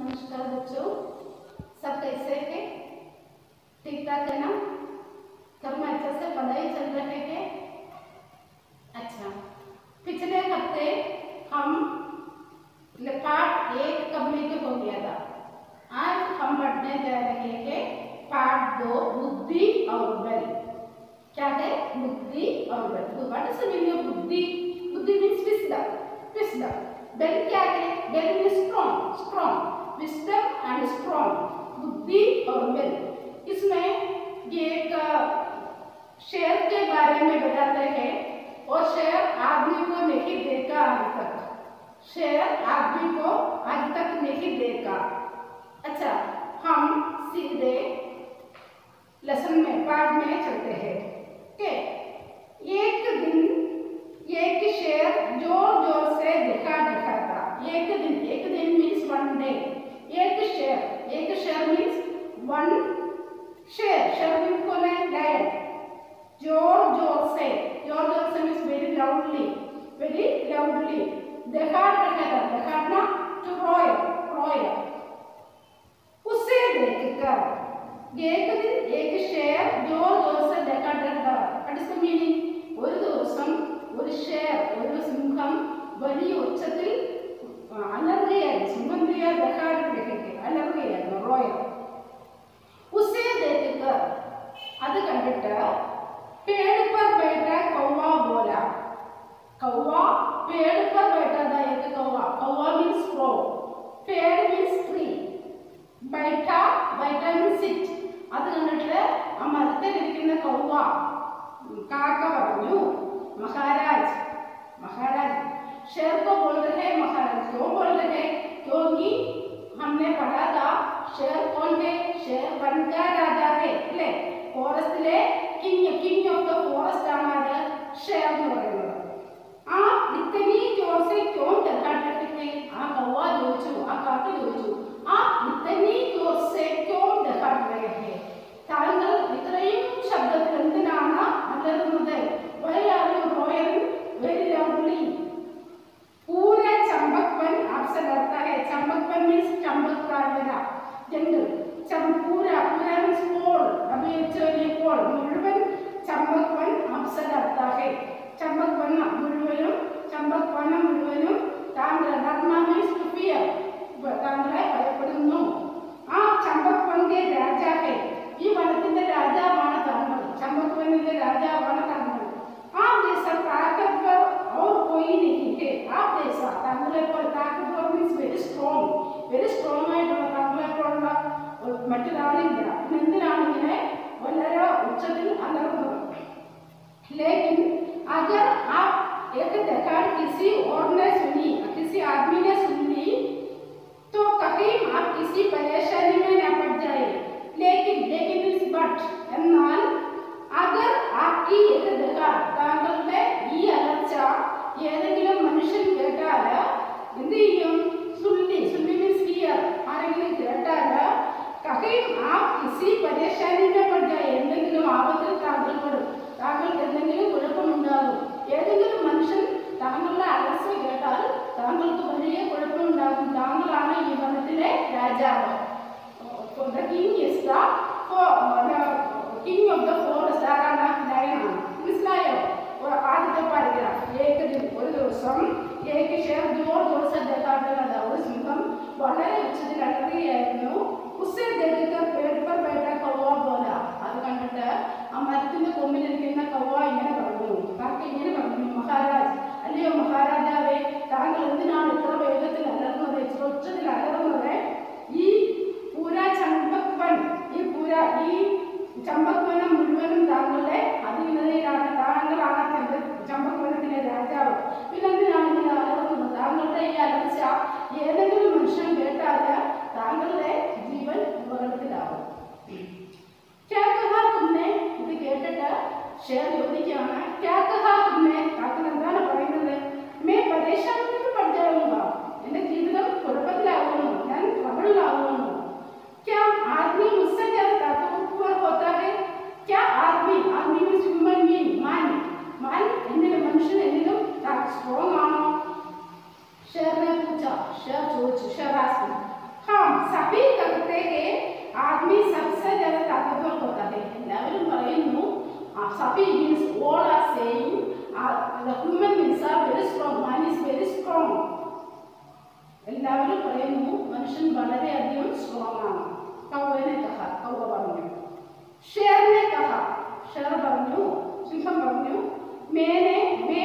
नमस्कार बच्चों सब कैसे हैं ठीक ठाक है ना घर में अच्छे से पढ़ाई चल रहे हैं अच्छा पिछले हफ्ते हम पार्ट एक कंप्लीट हो गया था आज हम पढ़ने जा रहे हैं पार्ट दो बुद्धि और बल क्या है बुद्धि और बल what is the meaning of buddhi buddhi means wisdom wisdom बल क्या है bal means strong strong wisdom and strong बुद्धि और बल इसमें ये एक शेर के बारे में बताते हैं और शेर आदमी को नहीं देखा आज तक शेर आदमी को आज तक नहीं देखा अच्छा हम सीधे लेसन में पाठ में चलते हैं के एक दिन एक शेर जोर जोर से दिखा दिखा था एक दिन एक दिन मीन्स वन डे एक शेर एक शेर मीन्स वन शेर शेर मीन्स कौन है लायन जोर जोर से जोर zor se means very loudly very loudly दिखा दिखा था दिखाना टू रॉय रॉय उसे देखकर एक दिन एक ഷെയർ ജോർ ജോസ് ഡെക്കാഡെക്കാ വാട്ട് ഇസ് ദ മീനിങ് ഒരു ദിവസം ഒരു ഷെയർ ഒരു സിംഹം വലിയ ഉച്ചത്തിൽ അലറുകയായിരുന്നു സിംഹം ഡെക്കാഡെക്കെ അലറുകയായിരുന്നു റോയൽ ഉസേ देखकर അത് കണ്ടിട്ട് पेड़ पर बैठा कौवा बोला कौवा पेड़ पर बैठा था एक कौवा kauwa means crow ped means tree ബൈഠ ബൈഠ മീൻസ് സിറ്റ് അത് കണ്ടിട്ട് ആ മരത്തിലിരിക്കുന്ന കൗവ കാക്ക പറഞ്ഞു മഹാരാജ് महाराज शेर को बोल रहे हैं महाराज क्यों बोल रहे हैं क्योंकि हमने पढ़ा था शेर कौन है शेर वन का राजा है അല്ലേ ഫോറസ്റ്റിലെ king king of the forest ആണ് അത് ഷെയർ എന്ന് പറയുന്നത് ആ ഇത്തനി ജോസെ ക്യോം ഡെക്കാട്ടിട്ട് ആ കൗവ ചോദിച്ചു ആ കാക്ക ചോദിച്ചു ആ ഇത്തനി ജോസെ ക്യോം ഡെക്കാട്ടിട്ട് താങ്കൾ ഇത്രയും ശബ്ദത്തിൽ എന്തിനാണ് അലറുന്നത് why are you royal very loudly पूरा चंपकवन आपसे लगता है चंपकवन मीन्स चंपक का मेरा जंगल चम पूरा पूरा मीन्स पोल अभी एक्चुअली पोल मुഴുവൻ ചമ്പക്വൻ आपसे लगता है ചമ്പക്വൻ മുഴുവനും ചമ്പക്വന മുഴുവനും താങ്കൾ ധർമ്മ മീൻസ് ടു ഫിയർ താങ്കളെ ഭയപ്പെടുന്നു ആ ചമ്പക്വന്റെ രാജാവേ ഈ വനത്തിന്റെ രാജാവാണ് താങ്കൾ ചമ്പക്വനിന്റെ രാജാവാണ് താങ്കൾ ആ ദേശം താക്കത്വർ और कोई नहीं है आप जैसा താങ്കളെ പോലെ takatwar means very strong very strong ആയിട്ടുള്ള താങ്കളെ പോലുള്ള മറ്റൊരാളില്ല പിന്നെ എന്തിനാണ് ഇങ്ങനെ വളരെ ഉച്ചത്തിൽ അലറുന്നത് लेकिन अगर आप एक डकार किसी और ने सुनी किसी आदमी ने सुन ली तो कहीं आप किसी परेशानी में न पड़ जाए लेकिन लेकिन इस बट എന്നാൽ അഗർ ആക്കി एक डकार താങ്കളുടെ ഈ അലർച്ച ഏതെങ്കിലും മനുഷ്യൻ കേട്ടാൽ എന്ത് ചെയ്യും സുള്ളി സുള്ളി മീൻസ് ഹിയർ ആരെങ്കിലും കേട്ടാൽ കഹയും ആ കിസി പരേശാനിയുടെ പെട്ട എന്തെങ്കിലും ആപത്തിൽ താങ്കൾ പെടും താങ്കൾക്ക് എന്തെങ്കിലും കുഴപ്പമുണ്ടാകും ഏതെങ്കിലും മനുഷ്യൻ താങ്കളുടെ അലർച്ച കേട്ടാൽ താങ്കൾക്ക് വലിയ കുഴപ്പമുണ്ടാകും താങ്കളാണ് ഈ വനത്തിലെ രാജാവ് the king is the for the king of the forest ആരാണ് ലയനാണ് മനസ്സിലായോ ഒരു ആദ്യത്തെ പാരഗ്രാഫ് ഏക ദിൻ ഒരു ദിവസം ഏക ഷെയർ ജോർ ജോസഫ് ദേക്കാട്ടുള്ളത് ഒരു സിംഹം വളരെ ഉച്ചത്തിൽ അലറുകയായിരുന്നു ഉസേ ദേഹിക്കർ പേപ്പർ പേട്ട കൗവ പോല അത് കണ്ടിട്ട് ആ മരത്തിന്റെ കൊമ്പിലിരിക്കുന്ന കൗവ ഇങ്ങനെ പറഞ്ഞു കാക്ക ഇങ്ങനെ പറഞ്ഞു മഹാരാജ് അല്ലയോ മഹാരാജാവേ താങ്കൾ എന്തിനാണ് ഇത്ര വേഗത്തിൽ അലറുന്നത് ഇത്ര ഉച്ചത്തിൽ അലറുന്നത് ഈ പൂര ചമ്പക്വൻ ഈ പൂര ഈ ചമ്പക്വനം മുഴുവനും താങ്കളുടെ അധീനതയിലാണ് താങ്കളാണ് ചമ്പ ചമ്പക്വനത്തിലെ രാജാവ് പിന്നെ എന്തിനാണ് ഇങ്ങനെ അലറുന്നത് താങ്കളുടെ ഈ അലർച്ച ഏതെങ്കിലും മനുഷ്യൻ കേട്ടാൽ താങ്കളുടെ ജീവൻ അപകടത്തിലാവും क्या कहा तुमने ഇത് കേട്ടിട്ട് ഷെയർ ചോദിക്കുകയാണ് क्या कहा तुमने താങ്കൾ എന്താണ് പറയുന്നത് മേ പരേശാനിൽ പഠിച്ചാവുക എന്റെ ജീവിതം കുഴപ്പത്തിലാവുന്നു ഞാൻ ട്രബിളിലാവുന്നു क्या आदमी मुझसे ज्यादा ताकतवर होता है क्या आदमी aadmi means human being man man എന്തെങ്കിലും മനുഷ്യൻ എന്തെങ്കിലും സ്ട്രോങ് ആണോ ഷെയർ ने पूछा ഷെയർ ചോദിച്ചു ഷെയർ ആസ്ക് हाँ സഭി means all are saying the human beings are very strong man is very strong എല്ലാവരും പറയുന്നു മനുഷ്യൻ വളരെയധികം സ്ട്രോങ് ആണ് കൗവനെ കഹ കൗവ പറഞ്ഞു ഷേറിനെ കഹ ഷേർ പറഞ്ഞു സിംഹം പറഞ്ഞു മേനെ മേ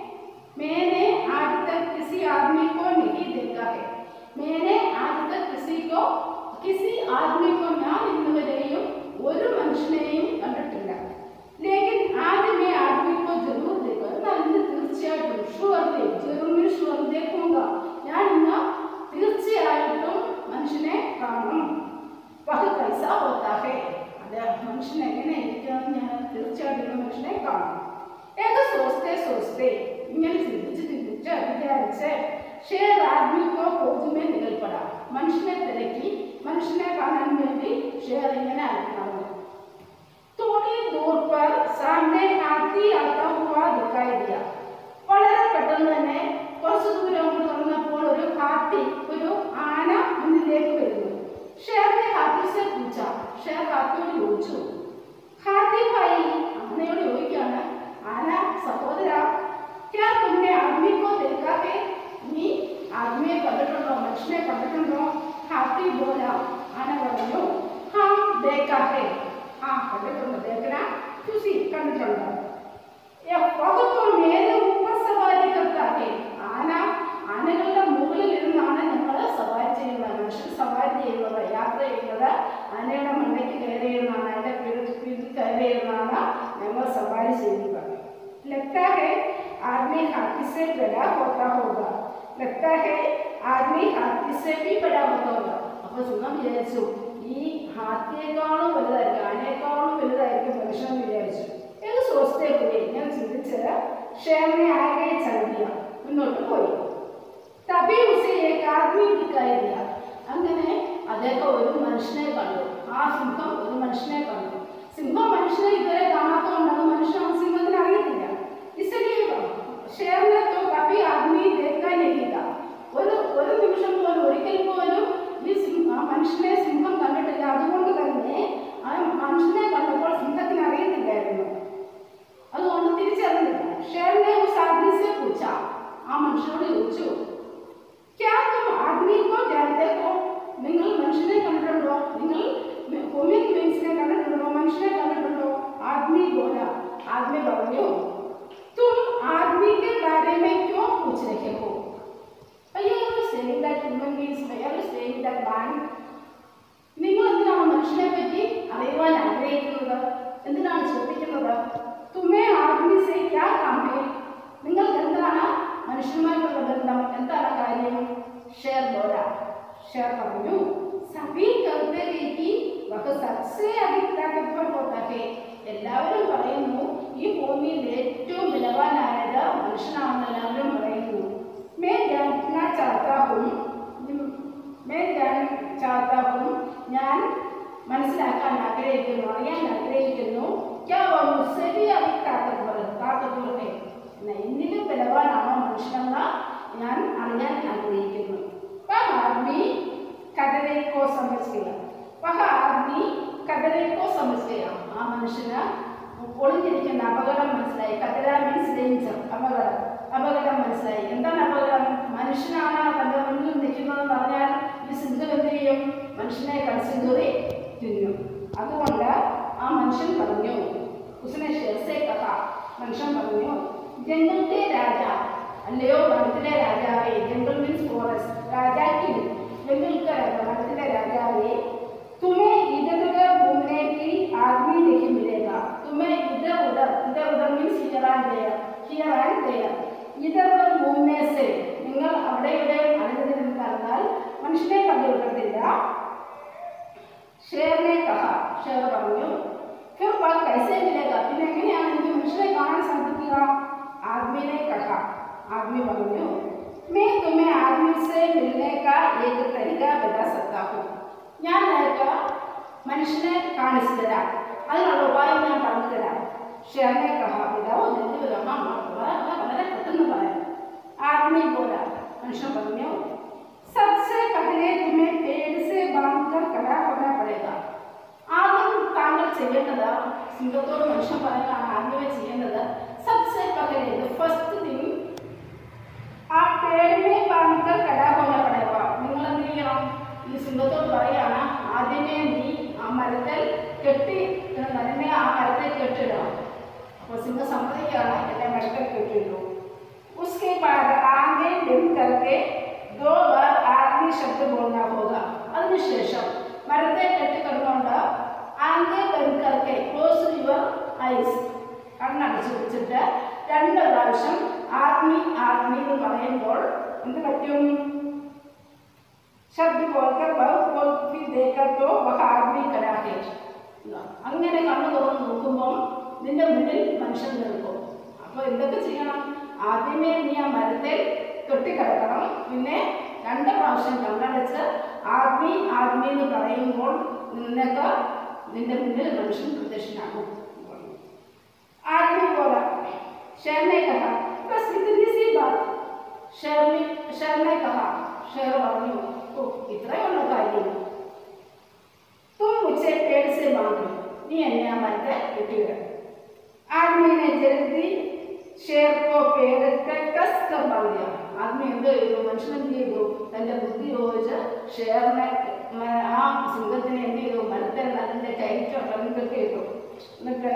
मैंने आज तक किसी आदमी को नहीं देखा है मैंने आज तक किसी को किसी आदमी को ഞാൻ ഇന്നുവരെയും ഒരു മനുഷ്യനെയും കണ്ടിട്ടില്ല ലേക്കിൻ ആദ്യം मैं आदमी को जरूर देखा എന്നാൽ ഇന്ന് തീർച്ചയായിട്ടും ഷുവർലി ജറുമിൽ ഷുവർ ദേഖൂങ്ക ഞാൻ ഇന്ന് തീർച്ചയായിട്ടും മനുഷ്യനെ കാണും വഹ കൈസ ഹോത്താ ഹേ അത് മനുഷ്യൻ എങ്ങനെ ഇരിക്കണം ഞാൻ തീർച്ചയായിട്ടും മനുഷ്യനെ കാണും ഏത് സോസ്തേ സോസ്തേ ഇങ്ങനെ ചിന്തിച്ച് ചിന്തിച്ച് വിചാരിച്ച് ഷേർ ആദ്മിക്കോ കോതുമേ നികൾപ്പെടാം മനുഷ്യനെ തിരക്കി മനുഷ്യനെ കാണാൻ വേണ്ടി ഷേർ ഇങ്ങനെ നടന്നു थोड़ी दूर पर सामने हाथी आता हुआ दिखाई दिया വളരെ പെട്ടെന്ന് തന്നെ കുറച്ച് ദൂരം അങ്ങോട്ട് തുറന്നപ്പോൾ ഒരു ഹാത്തി ഒരു ആന മുന്നിലേക്ക് വരുന്നു ഷേറിനെ ഹാത്തിസെ പൂച്ച ഷേർ ഹാത്തിയോട് ചോദിച്ചു ഹാത്തി ഭായി ആനയോട് ചോദിക്കാണ് ആന സഹോദര ക്യാ തുമ്നെ ആദ്മിക്കോ ദേഖാതെ നീ ആദ്മിയെ കണ്ടിട്ടുണ്ടോ മനുഷ്യനെ കണ്ടിട്ടുണ്ടോ ഹാത്തി ബോല ആന പറഞ്ഞു ഹാം ദേഖാതെ ആ കണ്ടിട്ടുണ്ട് ദേഖന തുസി കണ്ടിട്ടുണ്ട് ये बहुत तो मेरे ऊपर सवारी करता है ആന ആനകളുടെ മുകളിൽ ഇരുന്നാണ് ഞങ്ങൾ സവാരി ചെയ്യുന്നത് മനുഷ്യൻ സവാരി ചെയ്യുന്നത് യാത്ര ചെയ്യുന്നത് ആനയുടെ മണ്ടയ്ക്ക് കയറിയിരുന്നാണ് അതിൻ്റെ പിടിൽ കയറിയിരുന്നാണ് ഞങ്ങൾ സവാരി ചെയ്യുന്നത് लगता है आदमी हाथी से बड़ा होता होगा लगता है आदमी हाथी से भी बड़ा होता होगा അപ്പോൾ സുഖം വിചാരിച്ചു ഈ ഹാത്തിയേക്കാളും വലുതായിരിക്കും ആനയേക്കാളും വലുതായിരിക്കും മനുഷ്യൻ വിചാരിച്ചു ഏത് സോസ്റ്റേ പോയി ഞാൻ ചിന്തിച്ചത് ഷേറിനെ ആകെ ചന്തിയ മുന്നോട്ട് പോയി തബി ഉസെ ഏക ആദ്മി ദിക്കായി ദിയ അങ്ങനെ അദ്ദേഹം ഒരു മനുഷ്യനെ കണ്ടു ആ സിംഹം ഒരു മനുഷ്യനെ കണ്ടു സിംഹം മനുഷ്യനെ ഇതുവരെ കാണാത്തതുകൊണ്ടാണ് മനുഷ്യൻ ആ സിംഹത്തിന് അറിയത്തില്ല इसलिए शेर ने तो कभी आदमी देखा नहीं था ഒരു ഒരു നിമിഷം പോലും ഒരിക്കൽ പോലും ഈ സിംഹ ആ മനുഷ്യനെ സിംഹം കണ്ടിട്ടില്ല അതുകൊണ്ട് തന്നെ ആ മനുഷ്യനെ കണ്ടപ്പോൾ സിംഹത്തിന് അറിയത്തില്ലായിരുന്നു അതുകൊണ്ട് തിരിച്ചറിഞ്ഞില്ല ഷേറിനെ ഉസ് ആദ്മി സെ പൂച്ച ആ മനുഷ്യനോട് ചോദിച്ചു ക്യാ തും ആദ്മി കോ ജാനത്തെ ഹോ നിങ്ങൾ മനുഷ്യനെ കണ്ടിട്ടുണ്ടോ നിങ്ങൾ ഹ്യൂമൻ ബീങ്സിനെ കണ്ടിട്ടുണ്ടോ മനുഷ്യനെ കണ്ടിട്ടുണ്ടോ ആദ്മി ബോല ആദ്മി പറഞ്ഞു തും ആദ്മി के बारे में क्यों पूछ रहे हो Are you saying that human beings are you saying that man നിങ്ങൾ എന്തിനാണ് മനുഷ്യനെ പറ്റി അറിയുവാൻ ആഗ്രഹിക്കുന്നത് എന്തിനാണ് ചോദിക്കുന്നത് തുമേ ആദ്മി സേ ക്യാ കാം ഹേ നിങ്ങൾക്ക് എന്താണ് മനുഷ്യന്മാർക്കുള്ള ബന്ധം എന്താണ് കാര്യം ഷെയർ ബോല ഷെയർ പറഞ്ഞു സഭി കർത്തരേക്ക് വക സബ്സേ അധിക് താക്കത്വർ ഹോത്താ ഹേ എല്ലാവരും പറയുന്നു ഈ ഭൂമിയിൽ ഏറ്റവും ബലവാനായത് മനുഷ്യനാണെന്ന് എല്ലാവരും പറയുന്നു മേ ജാനാ ചാത്താ ഹും മേ ജാൻ ചാത്താ ഹും ഞാൻ മനസ്സിലാക്കാൻ ആഗ്രഹിക്കുന്നു അറിയാൻ ആഗ്രഹിക്കുന്നു ക്യാ വ മുസ്സേ ഭി അധിക് താക്കത്വർ താക്കത്വർ ഹേ എന്നാ എന്നിലും ബലവാനാണോ മനുഷ്യനെന്ന് ഞാൻ അറിയാൻ ആഗ്രഹിക്കുന്നു വഹ ആദ്മി കടലേക്കോ സമസ്യ വഹ ആദ്മി കടലേക്കോ സമസ്യ ആ മനുഷ്യന് ഒളിഞ്ഞിരിക്കുന്ന അപകടം മനസ്സിലായി കടല മീൻസ് ഡേഞ്ചർ അപകടം അപകടം മനസ്സിലായി എന്താണ് അപകടം മനുഷ്യനാണ് തൻ്റെ മുന്നിൽ നിൽക്കുന്നതെന്ന് പറഞ്ഞാൽ ഈ സിന്ധു എന്ത് ചെയ്യും മനുഷ്യനെ കടസിന്ധുറി തിന്നും അതുകൊണ്ട് ആ മനുഷ്യൻ പറഞ്ഞു ഉസിനെ ഷെർസെ കഥ മനുഷ്യൻ പറഞ്ഞു ജംഗിളിലെ രാജ അല്ലയോ വനത്തിലെ രാജാവേ ജംഗിൾ മീൻസ് ഫോറസ്റ്റ് രാജാക്കി ജംഗിൾക്ക് രാജ വനത്തിലെ രാജാവേ तुम्हें इधर उधर घूमने की आदमी नहीं मिलेगा तुम्हें इधर उधर इधर उधर means here and there here and there इधर उधर घूमने से നിങ്ങൾ അവിടെ ഇവിടെ അനന്തരം നടന്നാൽ മനുഷ്യനെ കണ്ടുകിട്ടത്തില്ല ഷേറിനെ കഹ ഷേർ പറഞ്ഞു फिर वह कैसे मिलेगा പിന്നെ എങ്ങനെയാണ് എനിക്ക് മനുഷ്യനെ കാണാൻ സാധിക്കുക ആദ്മിനെ കഹ ആദ്മി പറഞ്ഞു मैं तुम्हें आदमी से मिलने का एक तरीका बता सकता हूँ ഞാൻ നിനക്ക് മനുഷ്യനെ കാണിച്ചു തരാം അതിനുള്ള ഉപായം ഞാൻ പറഞ്ഞു തരാം ഷെയറിനെ കഹ പിതാവോ ജൽദി വരാം ആ, ആ, വളരെ വളരെ പെട്ടെന്ന് പറയാം ആദ്മി പോലെ മനുഷ്യൻ പറഞ്ഞു सबसे पहले तुम्हें पेड़ से बांधकर खड़ा होना पड़ेगा ആദ്യം താങ്കൾ ചെയ്യേണ്ടത് സിംഹത്തോട് മനുഷ്യൻ പറയുകയാണ് കെട്ടി ഇടണം. എന്നെ ആ മരത്തെ കെട്ടിടണം അപ്പോൾ സിംഹം സമ്മതിക്കുകയാണ് എന്നെ മരത്തെ കെട്ടിട്ടു उसके बाद आगे दिन करके दो बार आदमी शब्द बोलना होगा അതിനുശേഷം മരത്തെ കെട്ടിക്കിടന്നുകൊണ്ട് ആംഗെ ബെൻകർക്ക് ക്ലോസ് യുവർ ഐസ് കണ്ണടച്ച് വെച്ചിട്ട് രണ്ട് പ്രാവശ്യം ആത്മി ആത്മി എന്ന് പറയുമ്പോൾ എന്ത് പറ്റും ശബ്ദ പോൽക്കർ ബഹു ഫിർ ദേക്കർ തോ വഹ ആദ്മി ഖടാ ഹേ അങ്ങനെ കണ്ണു തുറന്ന് നോക്കുമ്പോൾ നിന്റെ മുന്നിൽ മനുഷ്യൻ നിൽക്കും അപ്പോൾ എന്തൊക്കെ ചെയ്യണം ആദ്യമേ നീ ആ മരത്തിൽ കെട്ടിക്കിടക്കണം പിന്നെ രണ്ട് പ്രാവശ്യം കണ്ണടച്ച് ആദ്മി ആദ്മി എന്ന് പറയുമ്പോൾ നിനക്ക് നിന്റെ മുന്നിൽ മനുഷ്യൻ പ്രത്യക്ഷനാകും आदमी बोला शेर ने कहा बस इतनी सी बात शेर ने शेर ने कहा शेर പറഞ്ഞു ഓ ഇത്രയുള്ള കാര്യം तुम मुझसे पेड़ से मांगो നീ എന്നെ ആ മരത്തെ കെട്ടിയിട ആദ്മി ने जल्दी शेर को पेड़ के कस कर बांध दिया ആദ്മി എന്ത് ചെയ്തു മനുഷ്യൻ എന്ത് ചെയ്തു തന്റെ ബുദ്ധി ഉപയോഗിച്ച് ഷെയറിനെ മ- ആ സിംഹത്തിനെ എന്ത് ചെയ്തു മരത്തെ അതിന്റെ കയറ്റം കെട്ടിയിട്ടു എന്നിട്ട്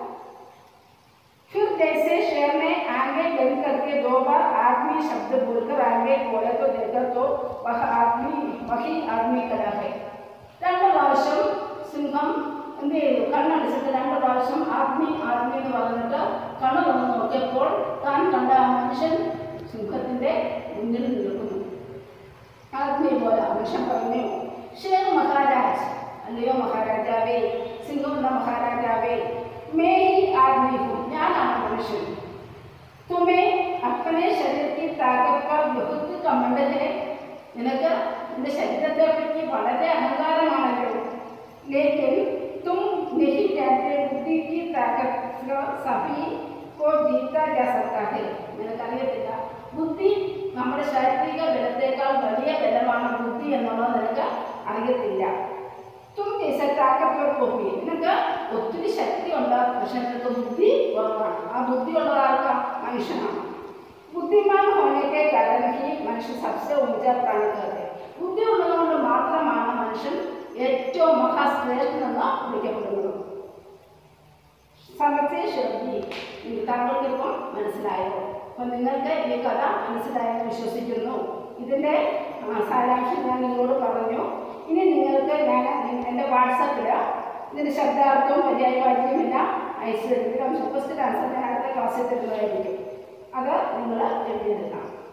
फिर जैसे शेर ने आगे बंद करके दो बार आदमी शब्द बोलकर आगे बोले तो देखा तो वह आदमी वही आदमी खड़ा है രണ്ട് പ്രാവശ്യം സിംഹം എന്ത് ചെയ്തു കണ്ണടച്ചിട്ട് രണ്ട് പ്രാവശ്യം ആത്മി ആത്മി എന്ന് പറഞ്ഞിട്ട് കണ്ണു തുറന്ന് നോക്കിയപ്പോൾ താൻ കണ്ട ആ മനുഷ്യൻ സിംഹത്തിന്റെ മുന്നിൽ നിൽക്കുന്നു ആത്മീയ പോലെ മനുഷ്യൻ പറഞ്ഞു ഷേർ മഹാരാജ് അല്ലയോ മഹാരാജാവേ സിംഹമുള്ള മഹാരാജാവേ മേ ഈ ആദ്മി ഹും ഞാനാണ് മനുഷ്യൻ തുമേ അപ്പനെ ശരീരത്തിൽ താക്കത്ത് ബഹുത്ത് കമണ്ട് ഹേ നിനക്ക് നിന്റെ ശരീരത്തെ പറ്റി വളരെ അഹങ്കാരമാണല്ലോ ലേക്കിൻ തും नहीं जानते बुद्धि की ताकत से सभी को जीता जा सकता है നിനക്കറിയത്തില്ല ബുദ്ധി നമ്മുടെ ശാരീരിക ബലത്തേക്കാൾ വലിയ ബലമാണ് ബുദ്ധി എന്നുള്ളത് നിനക്ക് അറിയത്തില്ല തും ജैसे താക്കത്വർ കോപ്പി നിനക്ക് ഒത്തിരി ശക്തി ഉണ്ടാകും പക്ഷെ നിനക്ക് ബുദ്ധി കുറവാണ് ആ ബുദ്ധി ഉള്ളത് ആർക്കാ മനുഷ്യനാണ് ബുദ്ധിമാൻ ഹോനയ്ക്ക് കാരണം ഈ മനുഷ്യൻ സബ്സെ ഊർജ പ്രാണിക്കരുത് ബുദ്ധി ഉള്ളതുകൊണ്ട് മാത്രമാണ് മനുഷ്യൻ ഏറ്റവും മഹാശ്രേഷ്ഠനെന്ന് വിളിക്കപ്പെടുന്നത് സമത്തെ ശ്രദ്ധി താങ്കൾക്ക് ഇപ്പം മനസ്സിലായോ അപ്പം നിങ്ങൾക്ക് ഈ കഥ മനസ്സിലായെന്ന് വിശ്വസിക്കുന്നു ഇതിൻ്റെ ആ, സാരാംശം ഞാൻ നിങ്ങളോട് പറഞ്ഞു ഇനി നിങ്ങൾക്ക് ഞാൻ എൻ്റെ വാട്സാപ്പിൽ ഇതിൻ്റെ ശബ്ദാർത്ഥവും പര്യായവാചിയും എല്ലാം അയച്ചു തരും ഫസ്റ്റ് ആൻസർ ഞാൻ അടുത്ത ക്ലാസ്സിൽ തരുന്നതായിരിക്കും അത് നിങ്ങൾ എഴുതിയെടുക്കണം